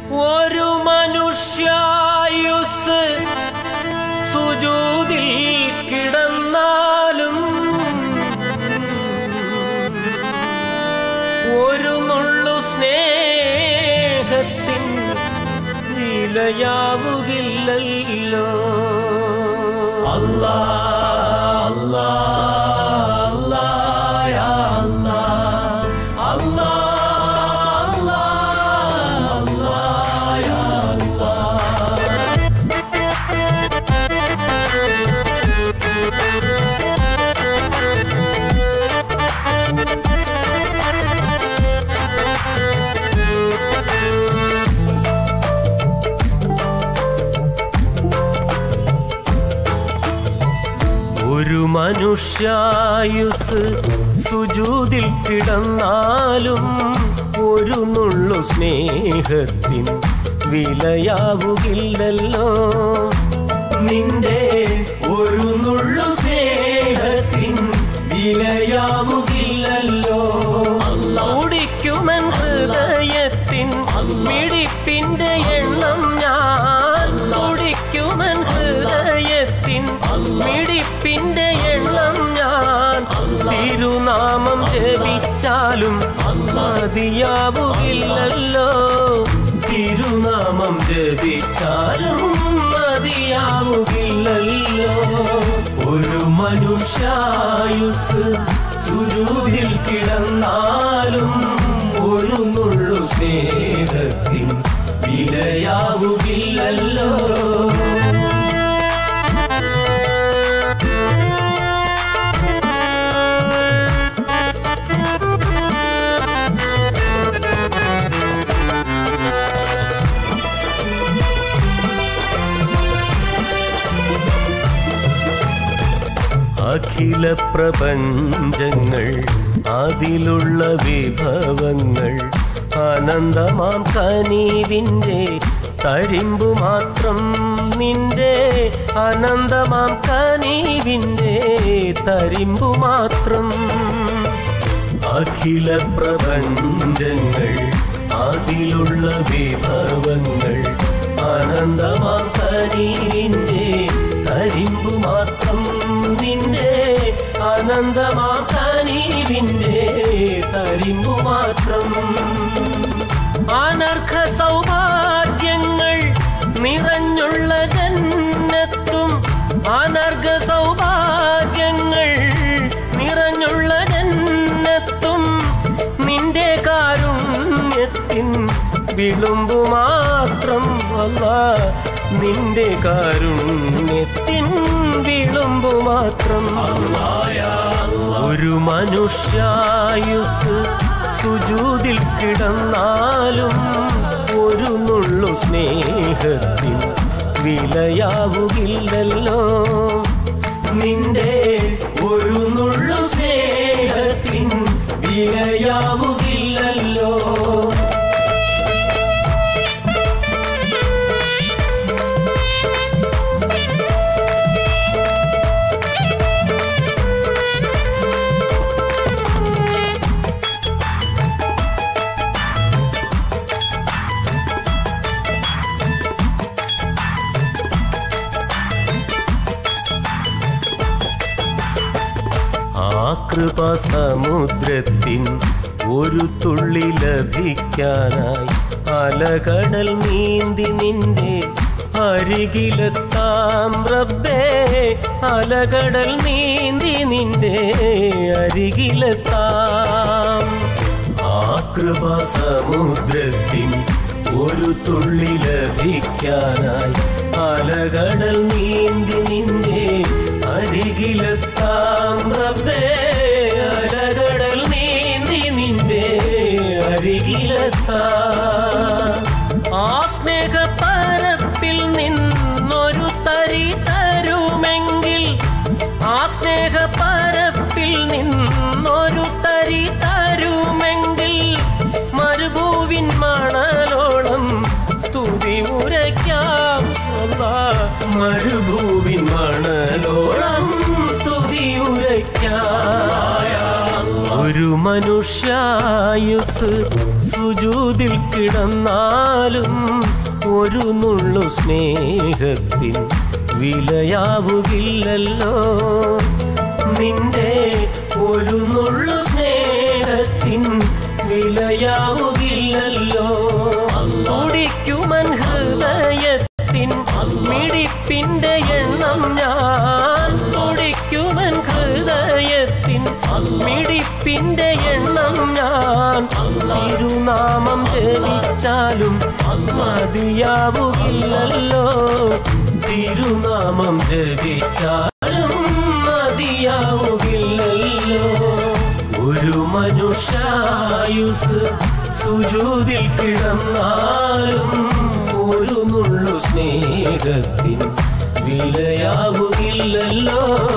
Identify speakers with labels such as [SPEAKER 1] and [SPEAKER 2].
[SPEAKER 1] ഒരു മനുഷ്യായുസ് സുജൂതിൽ കിടന്നാലും ഒരു നുള്ളു സ്നേഹത്തിൻ വിലയാവുകില്ലല്ലോ അല്ലാ അല്ലാ അല്ലാ യാ അല്ലാ അല്ലാ അല്ലാ അല്ലാ യാ അല്ലാ ഒരു മനുഷ്യായുസ് സുജൂതിൽ കിടന്നാലും ഒരു നുള്ളു സ്നേഹത്തിൻ വിലയാവുകില്ലല്ലോ നിന്റെ ഒരു നുള്ളു സ്നേഹത്തിൻ വിലയാവുകില്ലല്ലോ കുടിക്കുമൻ ഹൃദയത്തിൻ മിടിപ്പിന്റെ എണ്ണം ഞാൻ കുടിക്കുമൻ ഹൃദയത്തിൻ മിടിപ്പിന്റെ എണ്ണം ഞാൻ തിരുനാമം ജപിച്ചാലും മതിയാവുകില്ലല്ലോ തിരുനാമം ജപിച്ചാലും മതിയാവുകില്ലല്ലോ ഒരു മനുഷ്യായുസ് സുരൂതിൽ കിടന്നാലും ഒരു നുള്ളു സ്നേഹത്തിൻ വിലയാവുകില്ലല്ലോ അഖില പ്രപഞ്ചങ്ങൾ അതിലുള്ള വിഭവങ്ങൾ അനന്തമാം കനീവിൻ്റെ തരിമ്പു മാത്രം നിന്റെ അനന്തമാം കനീവിൻ്റെ തരിമ്പു മാത്രം അഖില പ്രപഞ്ചങ്ങൾ അതിലുള്ള വിഭവങ്ങൾ അനന്തമാം കനീവിൻ്റെ തരിമ്പു മാത്രം നിന്റെ അനന്തമാം കനീവിൻ്റെ തരിമ്പു മാത്രം അനർഘ സൗഭാഗ്യങ്ങൾ നിറഞ്ഞുള്ള ജന്നത്തും അനർഘ സൗഭാഗ്യങ്ങൾ നിറഞ്ഞുള്ള ജന്നത്തും നിന്റെ കാരുണ്യത്തിൻ വിളുമ്പു മാത്രം അല്ല നിന്റെ കാരുണ്യത്തിൻ വിളുമ്പു മാത്രം ഒരു മനുഷ്യായുസ് സുജൂതിൽ കിടന്നാലും ഒരു നുള്ളു സ്നേഹത്തിൻ വിലയാവുകില്ലല്ലോ നിന്റെ ഒരു നുള്ളു സ്നേഹത്തിൻ വിലയാവുകില്ലല്ലോ ആ കൃപസമുദ്രത്തിൻ ഒരു തുള്ളി ലഭിക്കാനായി അലകടൽ നീന്തി നിന്റെ അരികിലെത്താം റബ്ബേ അലകടൽ നീന്തി നിന്റെ അരികിലെത്താം ആ കൃപസമുദ്രത്തിൻ ഒരു തുള്ളി ലഭിക്കാനായി അലകടൽ നീന്തി നിന്റെ അരികിലെത്താം റബ്ബേ അലകടൽ നീന്തി നിന്റെ അരികിലെത്താം ആ സ്നേഹ പരപ്പിൽ നിന്നൊരു തരി തരുമെങ്കിൽ ആ സ്നേഹ പരപ്പിൽ നിന്നൊരു തരി തരുമെങ്കിൽ മരുഭൂവിൻ മണലോളം സ്തുതി ഉരയ്ക്കാം അല്ലാ. മരുഭൂവിൻ മണലോളം സ്തുതി ഉരയ്ക്കാം ഒരു മനുഷ്യായുസ് സുജ സുജൂതിൽ കിടന്നാലും ഒരു നുള്ളു സ്നേഹത്തിൻ വിലയാവുകില്ലല്ലോ നിന്റെ ഒരു നുള്ളു സ്നേഹത്തിൻ വിലയാവുകില്ലല്ലോ തുടിക്കുമൻ ഹൃദയത്തിൻ മിടിപ്പിന്റെ എണ്ണം ഞാൻ തുടിക്കുമൻ ഹൃദയത്തിൻ മിടിപ്പിന്റെ എണ്ണം ഞാൻ തിരുനാമം ജപിച്ചാലും മതിയാവുകില്ലല്ലോ തിരുനാമം ജപിച്ചാലും മതിയാവുകില്ലല്ലോ ഒരു മനുഷ്യായുസ് സുജൂതിൽ കിടന്നാലും ഒരു നുള്ളു സ്നേഹത്തിൻ വിലയാവുകില്ലല്ലോ